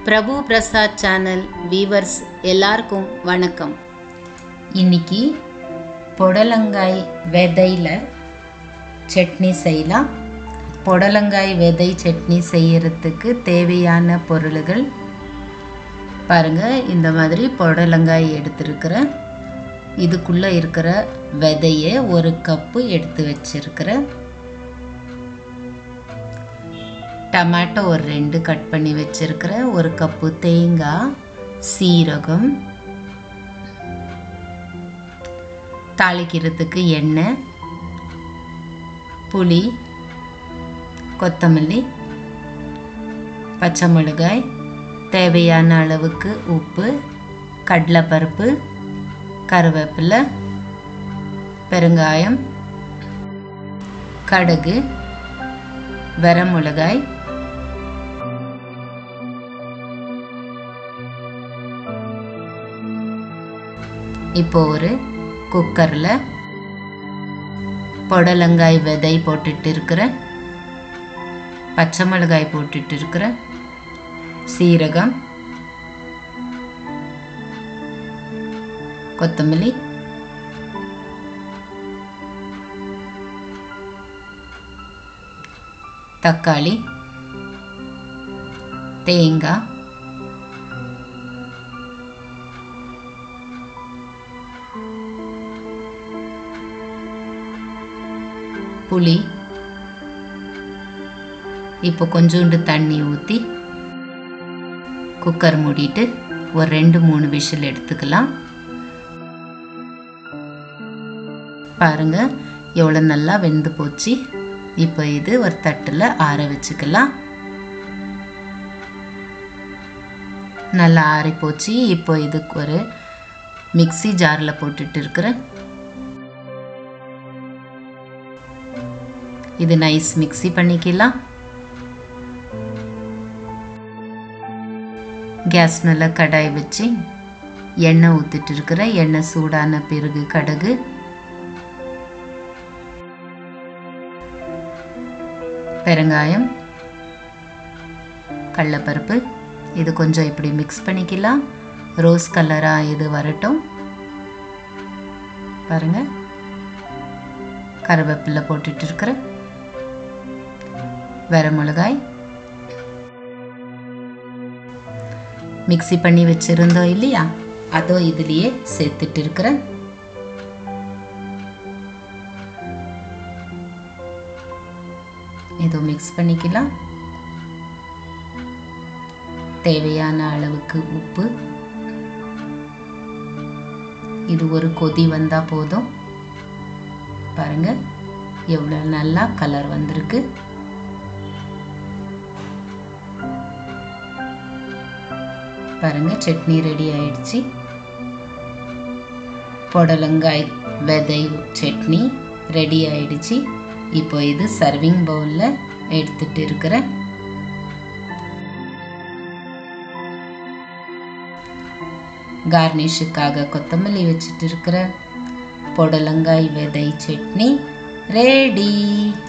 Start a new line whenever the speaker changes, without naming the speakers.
பிரபு Prasad channel viewers எல்லாருக்கும் வணக்கம் இன்னைக்கு புடலங்காய் விதையில் சட்னி செய்யலாம் புடலங்காய் விதை சட்னி செய்யறதுக்கு தேவையான பொருள்கள் பாருங்கள் இந்த மாதிரி புடலங்காய் எடுத்துருக்கிறேன் இதுக்குள்ளே இருக்கிற விதையை ஒரு கப்பு எடுத்து வச்சிருக்கிறேன் டமாட்டோ ஒரு ரெண்டு கட் பண்ணி வச்சிருக்கிறேன் ஒரு கப்பு தேங்காய் சீரகம் தாளிக்கிறதுக்கு எண்ணெய் புளி கொத்தமல்லி பச்சை மிளகாய் தேவையான அளவுக்கு உப்பு கடலைப்பருப்பு கருவேப்பிலை பெருங்காயம் கடுகு வரமிளகாய் இப்போ ஒரு குக்கரில் புடலங்காய் விதை போட்டுட்டு இருக்கிறேன் பச்சை மிளகாய் போட்டுட்டு இருக்கிறேன் சீரகம் கொத்தமல்லி தக்காளி தேங்காய் புளி இப்போ கொஞ்சோண்டு தண்ணி ஊற்றி குக்கர் மூடிட்டு ஒரு ரெண்டு மூணு விஷில் எடுத்துக்கலாம் பாருங்க எவ்வளோ நல்லா வெந்து போச்சு இப்போ இது ஒரு தட்டில் ஆற வச்சுக்கலாம் நல்லா ஆறி போச்சு இப்போ இதுக்கு ஒரு மிக்சி ஜாரில் போட்டுட்டு இருக்கிறேன் இது நைஸ் மிக்சி பண்ணிக்கலாம் கேஸ் மேலே கடாய் வச்சு எண்ணெய் ஊற்றிட்டு இருக்கிறேன் எண்ணெய் சூடான பிறகு கடுகு பெருங்காயம் கடலப்பருப்பு இது கொஞ்சம் இப்படி மிக்ஸ் பண்ணிக்கலாம் ரோஸ் கலராக இது வரட்டும் பாருங்க கருவேப்பிலை போட்டுட்டு இருக்கிறேன் வர மிளகாய் மிக்சி பண்ணி வச்சிருந்தோம் இல்லையா அதோ இதுலேயே சேர்த்துட்டு இருக்கிறேன் இதோ மிக்ஸ் பண்ணிக்கலாம் தேவையான அளவுக்கு உப்பு இது ஒரு கொதி வந்தா போதும் பாருங்க எவ்வளோ நல்லா கலர் வந்திருக்கு பாருங்க சட்னி ரெடி ஆயிடுச்சு புடலங்காய் விதை சட்னி ரெடி ஆயிடுச்சு இப்போ இது சர்விங் பவுலில் எடுத்துட்டு இருக்கிறேன் கார்னிஷுக்காக கொத்தமல்லி வச்சுட்டு இருக்கிறேன் புடலங்காய் விதை சட்னி ரெடி